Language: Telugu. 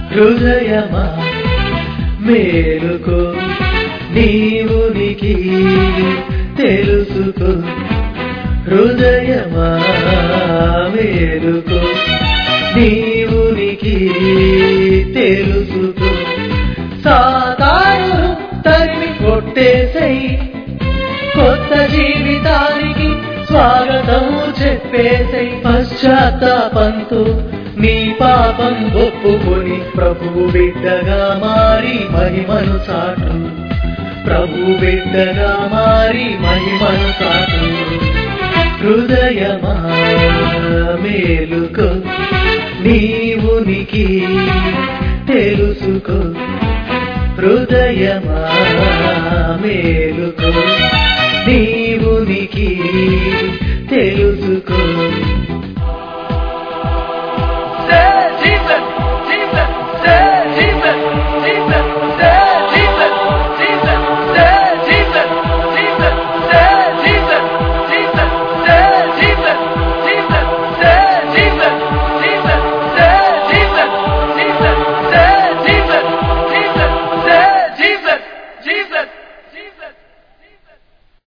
హృదయమా మేలుకో నీవునికి తెలుసుకో హృదయమా మేలుకో నీవునికి తెలుసుకో సాతాను తరిమి కొట్టేసై కొత్త జీవితానికి స్వాగతం చెప్పేసై పశ్చాత్తాపంతో నీ పాపం ఒప్పుకొని ప్రభు బిడ్డగా మారి మహిమను చాటు ప్రభు బిడ్డగా మారి మహిమను చాటు హృదయమా మేలుకో నీవునికి తెలుసుకో హృదయమా మేలుకో నీవునికి తెలుసుకో